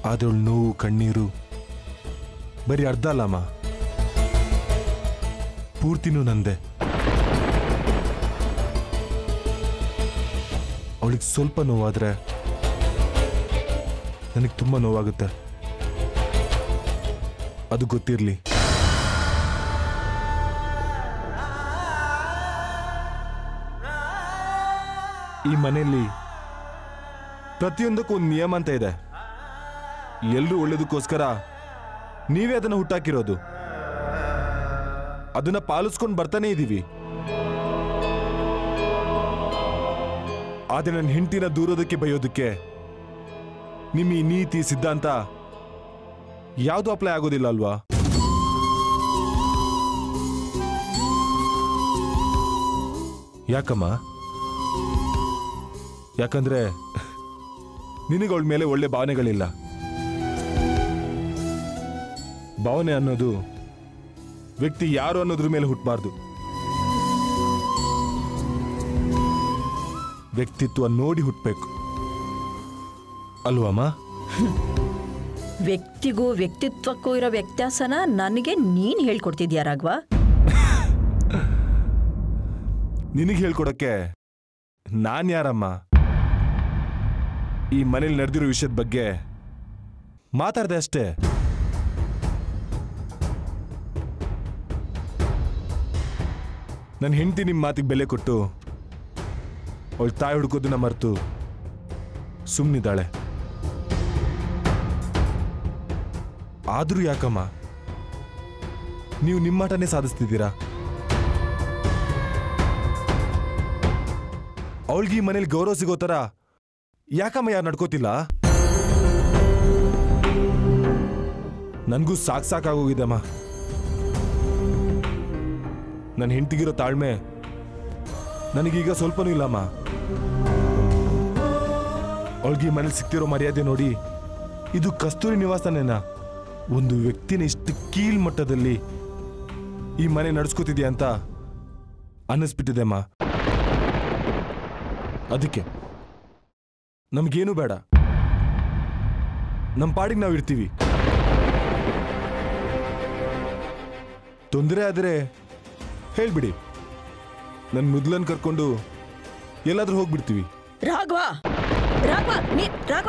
ಆದ್ರೆ ಅವಳ ನೋವು ಕಣ್ಣೀರು ಬರೀ ಅರ್ಧ ಅಲ್ಲಮ್ಮ ಪೂರ್ತಿನೂ ನಂದೆ ಅವಳಿಗೆ ಸ್ವಲ್ಪ ನೋವಾದ್ರೆ ನನಗೆ ತುಂಬ ನೋವಾಗುತ್ತೆ ಅದು ಗೊತ್ತಿರಲಿ ಈ ಮನೆಯಲ್ಲಿ ಪ್ರತಿಯೊಂದಕ್ಕೂ ಒಂದು ನಿಯಮ ಅಂತ ಇದೆ ಎಲ್ಲರೂ ಒಳ್ಳೇದಕ್ಕೋಸ್ಕರ ನೀವೇ ಅದನ್ನ ಹುಟ್ಟಾಕಿರೋದು ಅದನ್ನ ಪಾಲಿಸ್ಕೊಂಡು ಬರ್ತಾನೆ ಇದ್ದೀವಿ ಆದ್ರೆ ನನ್ನ ಹೆಂಡತಿನ ದೂರೋದಕ್ಕೆ ಬೈಯೋದಕ್ಕೆ ನಿಮ್ಮ ಈ ನೀತಿ ಸಿದ್ಧಾಂತ ಯಾವುದು ಅಪ್ಲೈ ಆಗೋದಿಲ್ಲ ಅಲ್ವಾ ಯಾಕಮ್ಮ ಯಾಕಂದ್ರೆ ನಿನಗೆ ಅವಳ ಮೇಲೆ ಒಳ್ಳೆ ಭಾವನೆಗಳಿಲ್ಲ ಭಾವನೆ ಅನ್ನೋದು ವ್ಯಕ್ತಿ ಯಾರು ಅನ್ನೋದ್ರ ಮೇಲೆ ಹುಟ್ಟಬಾರ್ದು ವ್ಯಕ್ತಿತ್ವ ನೋಡಿ ಹುಟ್ಟಬೇಕು ಅಲ್ವಮ್ಮ ವ್ಯಕ್ತಿಗೂ ವ್ಯಕ್ತಿತ್ವಕ್ಕೂ ಇರೋ ವ್ಯತ್ಯಾಸನ ನನಗೆ ನೀನ್ ಹೇಳ್ಕೊಡ್ತಿದ್ಯಾ ರಾಘವ ನಿನಗೆ ಹೇಳ್ಕೊಡಕ್ಕೆ ನಾನ್ ಯಾರಮ್ಮ ಈ ಮನೇಲಿ ನಡೆದಿರೋ ವಿಷಯದ ಬಗ್ಗೆ ಮಾತಾಡ್ದೆ ಅಷ್ಟೇ ನನ್ನ ಹೆಂಡತಿ ನಿಮ್ಮ ಮಾತಿಗೆ ಬೆಲೆ ಕೊಟ್ಟು ಅವಳ ತಾಯಿ ಹುಡುಕೋದನ್ನ ಮರೆತು ಸುಮ್ಮನಿದ್ದಾಳೆ ಆದ್ರೂ ಯಾಕಮ್ಮ ನೀವು ನಿಮ್ಮಾಟನೇ ಸಾಧಿಸ್ತಿದ್ದೀರಾ ಅವಳಿಗೆ ಈ ಮನೇಲಿ ಗೌರವ ಸಿಗೋ ಥರ ಯಾಕಮ್ಮ ಯಾರು ನಡ್ಕೋತಿಲ್ಲ ನನಗೂ ಸಾಕ್ ಸಾಕಾಗೋಗಿದೆಮ್ಮ ನನ್ನ ಹೆಂಡತಿಗಿರೋ ತಾಳ್ಮೆ ನನಗೀಗ ಸ್ವಲ್ಪನೂ ಇಲ್ಲಮ್ಮ ಅವಳಿಗೆ ಈ ಮನೇಲಿ ಸಿಗ್ತಿರೋ ಮರ್ಯಾದೆ ನೋಡಿ ಇದು ಕಸ್ತೂರಿ ನಿವಾಸನೇನಾ ಒಂದು ವ್ಯಕ್ತಿನ ಇಷ್ಟು ಕೀಳ್ ಮಟ್ಟದಲ್ಲಿ ಈ ಮನೆ ನಡೆಸ್ಕೋತಿದ್ಯಾ ಅಂತ ಅನ್ನಿಸ್ಬಿಟ್ಟಿದೆಮ್ಮ ಅದಕ್ಕೆ ನಮ್ಗೇನು ಬೇಡ ನಮ್ಮ ಪಾಡಿಗೆ ನಾವು ಇರ್ತೀವಿ ತೊಂದರೆ ಆದರೆ ಹೇಳ್ಬಿಡಿ ನನ್ನ ಮೊದ್ಲನ್ ಕರ್ಕೊಂಡು ಎಲ್ಲಾದ್ರೂ ಹೋಗ್ಬಿಡ್ತೀವಿ ರಾಘವ ರಾಘವ ನೀ ರಾಘವ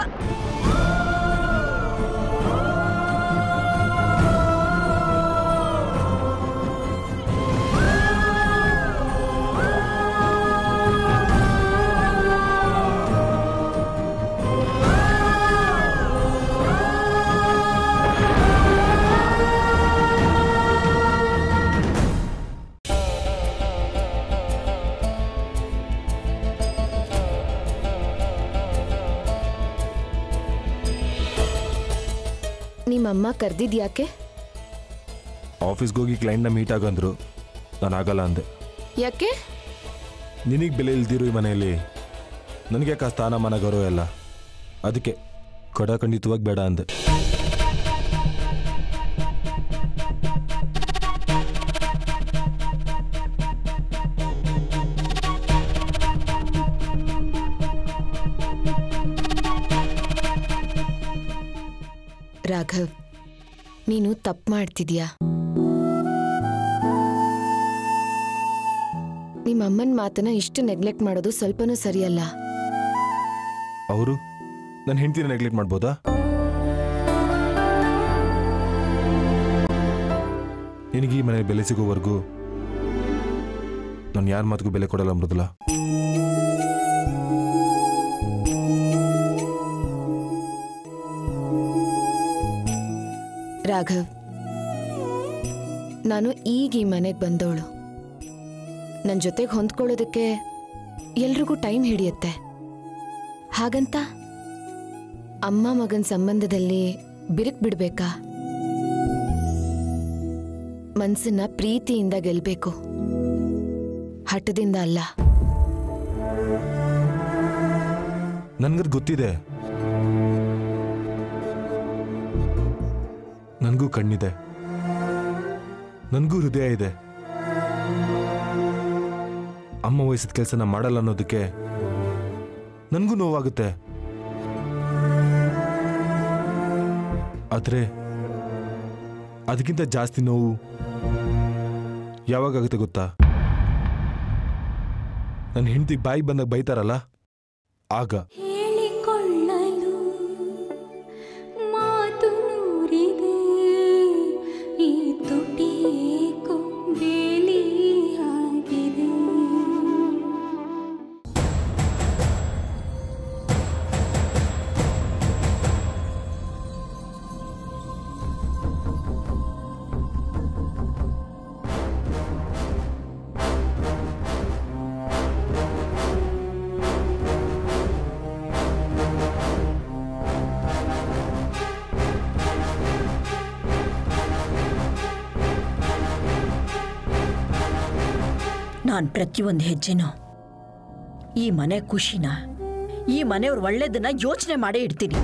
ನಿಮ್ಮಮ್ಮ ಕರ್ದಿದ್ಯಾಕೆ ಆಫೀಸ್ಗೆ ಹೋಗಿ ಕ್ಲೈಂಟ್ನ ಮೀಟ್ ಆಗಂದ್ರು ನಾನು ಆಗಲ್ಲ ಅಂದೆ ಯಾಕೆ ನಿನಗೆ ಬೆಲೆ ಇಲ್ದಿರೋ ಈ ಮನೆಯಲ್ಲಿ ನನಗೆ ಯಾಕೆ ಆ ಸ್ಥಾನಮಾನ ಗೌರವ ಎಲ್ಲ ಅದಕ್ಕೆ ಕಡ ಖಂಡಿತವಾಗಿ ಬೇಡ ಅಂದೆ ರಾಘವ್ ನೀನು ತಪ್ಪು ಮಾಡ್ತಿದ್ಯಾ ನಿಮ್ಮಮ್ಮನ ಮಾತನ್ನ ಇಷ್ಟು ನೆಗ್ಲೆಕ್ಟ್ ಮಾಡೋದು ಸ್ವಲ್ಪನೂ ಸರಿಯಲ್ಲ ಅವರು ನನ್ನ ಹೆಂಡತಿನ ನೆಗ್ಲೆಕ್ಟ್ ಮಾಡ್ಬೋದಾ ನಿನಗೆ ಈ ಮನೆ ಬೆಲೆ ಸಿಗೋವರೆಗೂ ನಾನು ಯಾರ ಮಾತಿಗೂ ಬೆಲೆ ಕೊಡಲ್ಲ ಮೃದುಲ ರಾಘವ್ ನಾನು ಈಗ ಈ ಮನೆಗೆ ಬಂದವಳು ನನ್ನ ಜೊತೆಗೆ ಹೊಂದ್ಕೊಳ್ಳೋದಕ್ಕೆ ಎಲ್ರಿಗೂ ಟೈಮ್ ಹಿಡಿಯುತ್ತೆ ಹಾಗಂತ ಅಮ್ಮ ಮಗನ ಸಂಬಂಧದಲ್ಲಿ ಬಿರುಕು ಬಿಡ್ಬೇಕಾ ಮನ್ಸನ್ನ ಪ್ರೀತಿಯಿಂದ ಗೆಲ್ಬೇಕು ಹಠದಿಂದ ಅಲ್ಲ ನನ್ಗದು ಗೊತ್ತಿದೆ ನನಗೂ ಕಣ್ಣಿದೆ ನನಗೂ ಹೃದಯ ಇದೆ ಅಮ್ಮ ವಯಸ್ಸಿದ ಕೆಲಸನ ಮಾಡಲ್ಲ ಅನ್ನೋದಕ್ಕೆ ನನಗೂ ನೋವಾಗುತ್ತೆ ಆದರೆ ಅದಕ್ಕಿಂತ ಜಾಸ್ತಿ ನೋವು ಯಾವಾಗುತ್ತೆ ಗೊತ್ತಾ ನನ್ನ ಹೆಂಡತಿ ಬಾಯಿ ಬಂದಾಗ ಬೈತಾರಲ್ಲ ಆಗ ಹೇಳಿಕೊಳ್ಳಲು ಮಾತು ನೂರಿದೆ ಈ ತುಟಿಯೇಕೋ ಬೇಲಿಯಾಗಿದೆ ನಾನು ಪ್ರತಿಯೊಂದು ಹೆಜ್ಜೆನೂ ಈ ಮನೆ ಖುಷಿನ ಈ ಮನೆಯವ್ರ ಒಳ್ಳೇದನ್ನ ಯೋಚನೆ ಮಾಡೇ ಇಡ್ತೀನಿ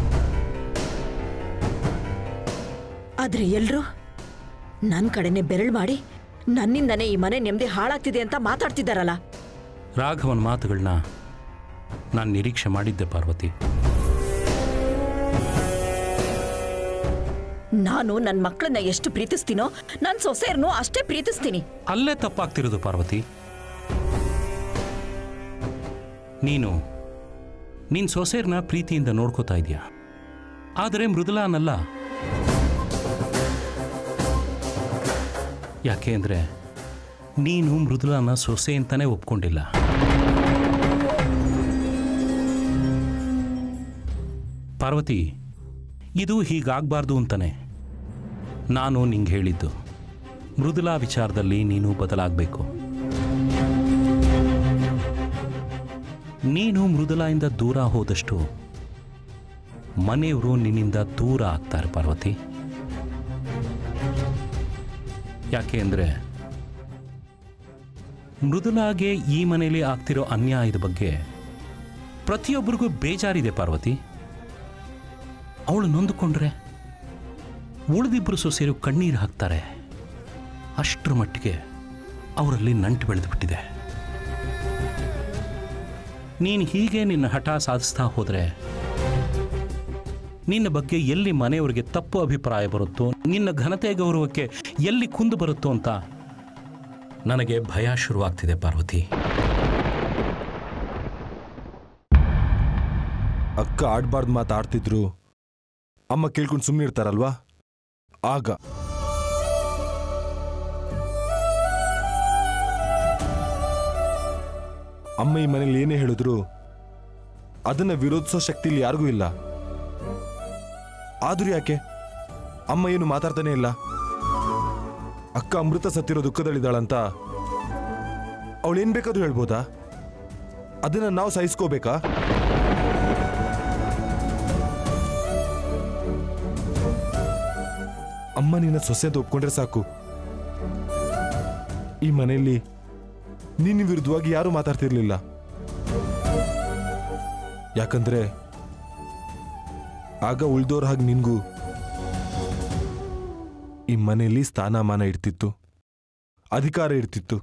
ಆದ್ರೆ ಎಲ್ರೂ ನನ್ನ ಕಡೆನೆ ಬೆರಳು ಮಾಡಿ ನನ್ನಿಂದನೇ ಈ ಮನೆ ನೆಮ್ಮದಿ ಹಾಳಾಗ್ತಿದೆ ಅಂತ ಮಾತಾಡ್ತಿದ್ದಾರಲ್ಲ ರಾಘವನ್ ಮಾತುಗಳನ್ನ ನಾನು ನಿರೀಕ್ಷೆ ಮಾಡಿದ್ದೆ ಪಾರ್ವತಿ ನಾನು ನನ್ನ ಮಕ್ಕಳನ್ನ ಎಷ್ಟು ಪ್ರೀತಿಸ್ತೀನೋ ನನ್ನ ಸೊಸೆಯರ್ನು ಅಷ್ಟೇ ಪ್ರೀತಿಸ್ತೀನಿ ಅಲ್ಲೇ ತಪ್ಪಾಗ್ತಿರೋದು ಪಾರ್ವತಿ ನೀನು ನಿನ್ನ ಸೊಸೆಯರ್ನ ಪ್ರೀತಿಯಿಂದ ನೋಡ್ಕೋತಾ ಇದೀಯ ಆದರೆ ಮೃದುಲಾನಲ್ಲ ಯಾಕೆ ಅಂದರೆ ನೀನು ಮೃದುಲಾನ ಸೊಸೆ ಅಂತಾನೆ ಒಪ್ಕೊಂಡಿಲ್ಲ ಪಾರ್ವತಿ ಇದು ಹೀಗಾಗಬಾರ್ದು ಅಂತಾನೆ ನಾನು ನಿಂಗೆ ಹೇಳಿದ್ದು ಮೃದುಲಾ ವಿಚಾರದಲ್ಲಿ ನೀನು ಬದಲಾಗಬೇಕು ನೀನು ಮೃದುಲಾಯಿಂದ ದೂರ ಹೋದಷ್ಟು ಮನೆಯವರು ನಿನ್ನಿಂದ ದೂರ ಆಗ್ತಾರೆ ಪಾರ್ವತಿ ಯಾಕೆ ಅಂದರೆ ಮೃದುಲಾಗೆ ಈ ಮನೆಯಲ್ಲಿ ಆಗ್ತಿರೋ ಅನ್ಯಾಯದ ಬಗ್ಗೆ ಪ್ರತಿಯೊಬ್ಬರಿಗೂ ಬೇಜಾರಿದೆ ಪಾರ್ವತಿ ಅವಳು ನೊಂದುಕೊಂಡ್ರೆ ಉಳಿದಿಬ್ಬರು ಸೊಸೆಯರು ಕಣ್ಣೀರು ಹಾಕ್ತಾರೆ ಅಷ್ಟರ ಮಟ್ಟಿಗೆ ಅವರಲ್ಲಿ ನಂಟು ಬೆಳೆದುಬಿಟ್ಟಿದೆ ನೀನು ಹೀಗೆ ನಿನ್ನ ಹಠ ಸಾಧಿಸ್ತಾ ಹೋದರೆ ನಿನ್ನ ಬಗ್ಗೆ ಎಲ್ಲಿ ಮನೆಯವರಿಗೆ ತಪ್ಪು ಅಭಿಪ್ರಾಯ ಬರುತ್ತೋ ನಿನ್ನ ಘನತೆ ಗೌರವಕ್ಕೆ ಎಲ್ಲಿ ಕುಂದು ಬರುತ್ತೋ ಅಂತ ನನಗೆ ಭಯ ಶುರುವಾಗ್ತಿದೆ ಪಾರ್ವತಿ ಅಕ್ಕ ಆಡ್ಬಾರ್ದು ಮಾತಾಡ್ತಿದ್ರು ಅಮ್ಮ ಕೇಳ್ಕೊಂಡು ಸುಮ್ಮನೆ ಇರ್ತಾರಲ್ವಾ ಆಗ ಅಮ್ಮ ಈ ಮನೇಲಿ ಏನೇ ಹೇಳಿದ್ರು ಅದನ್ನ ವಿರೋಧಿಸೋ ಶಕ್ತಿ ಇಲ್ಲಿ ಯಾರಿಗೂ ಇಲ್ಲ ಆದ್ರೂ ಯಾಕೆ ಅಮ್ಮ ಏನು ಮಾತಾಡ್ತಾನೆ ಇಲ್ಲ ಅಕ್ಕ ಅಮೃತ ಸತ್ತಿರೋ ದುಃಖದಲ್ಲಿದ್ದಾಳಂತ ಅವಳೇನ್ ಬೇಕಾದ್ರೂ ಹೇಳ್ಬೋದಾ ಅದನ್ನ ನಾವು ಸಹಿಸ್ಕೋಬೇಕಾ ಅಮ್ಮ ನಿನ್ನ ಸೊಸೆ ಅಂತ ಒಪ್ಕೊಂಡ್ರೆ ಸಾಕು ಈ ಮನೆಯಲ್ಲಿ ನಿನ್ನ ವಿರುದ್ಧವಾಗಿ ಯಾರು ಮಾತಾಡ್ತಿರ್ಲಿಲ್ಲ ಯಾಕಂದ್ರೆ ಆಗ ಉಳ್ದೋರ್ ಹಾಗೆ ನಿನ್ಗೂ ಈ ಮನೆಯಲ್ಲಿ ಸ್ಥಾನಮಾನ ಇಡ್ತಿತ್ತು ಅಧಿಕಾರ ಇಡ್ತಿತ್ತು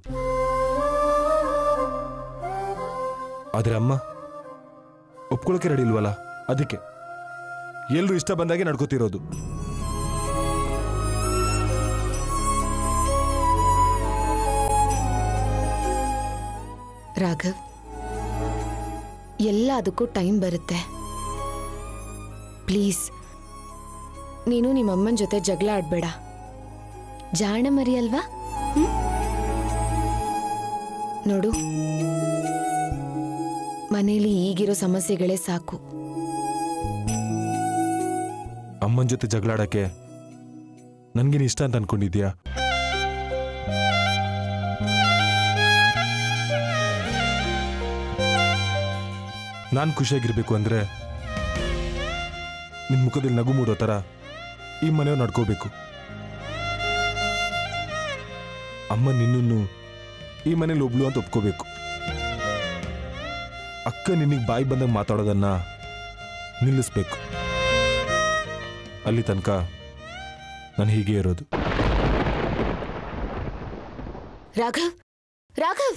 ಆದ್ರೆ ಅಮ್ಮ ಒಪ್ಕೊಳ್ಳೋಕೆ ರೆಡಿ ಇಲ್ವಲ್ಲ ಅದಕ್ಕೆ ಎಲ್ರು ಇಷ್ಟ ಬಂದಾಗೆ ನಡ್ಕೋತಿರೋದು ರಾಘವ್ ಎಲ್ಲ ಅದಕ್ಕೂ ಟೈಮ್ ಬರುತ್ತೆ ಪ್ಲೀಸ್ ನೀನು ನಿಮ್ಮ ಅಮ್ಮನ ಜೊತೆ ಜಗಳ ಆಡ್ಬೇಡ ಜಾಣ ಮರಿ ಅಲ್ವಾ ಹ್ಮ್? ನೋಡು ಮನೇಲಿ ಈಗಿರೋ ಸಮಸ್ಯೆಗಳೇ ಸಾಕು ಅಮ್ಮನ ಜೊತೆ ಜಗಳಾಡಕ್ಕೆ ನನ್ಗೇನು ಇಷ್ಟ ಅಂತ ಅನ್ಕೊಂಡಿದ್ಯಾ ನಾನು ಖುಷಿಯಾಗಿರ್ಬೇಕು ಅಂದ್ರೆ ನಿನ್ ಮುಖದಲ್ಲಿ ನಗು ಮೂಡೋ ಥರ ಈ ಮನೆಯವ್ರು ನಡ್ಕೋಬೇಕು ಅಮ್ಮ ನಿನ್ನನ್ನು ಈ ಮನೇಲಿ ಒಬ್ಳು ಅಂತ ಒಪ್ಕೋಬೇಕು ಅಕ್ಕ ನಿನಗೆ ಬಾಯಿ ಬಂದಾಗ ಮಾತಾಡೋದನ್ನ ನಿಲ್ಲಿಸ್ಬೇಕು ಅಲ್ಲಿ ತನಕ ನಾನು ಹೀಗೆ ಇರೋದು ರಾಘವ್ ರಾಘವ್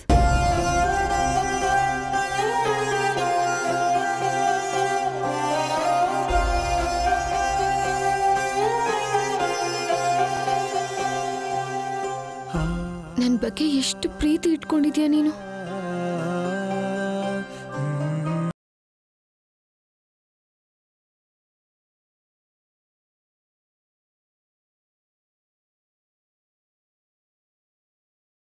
ಬಗ್ಗೆ ಎಷ್ಟು ಪ್ರೀತಿ ಇಟ್ಕೊಂಡಿದ್ಯಾ ನೀನು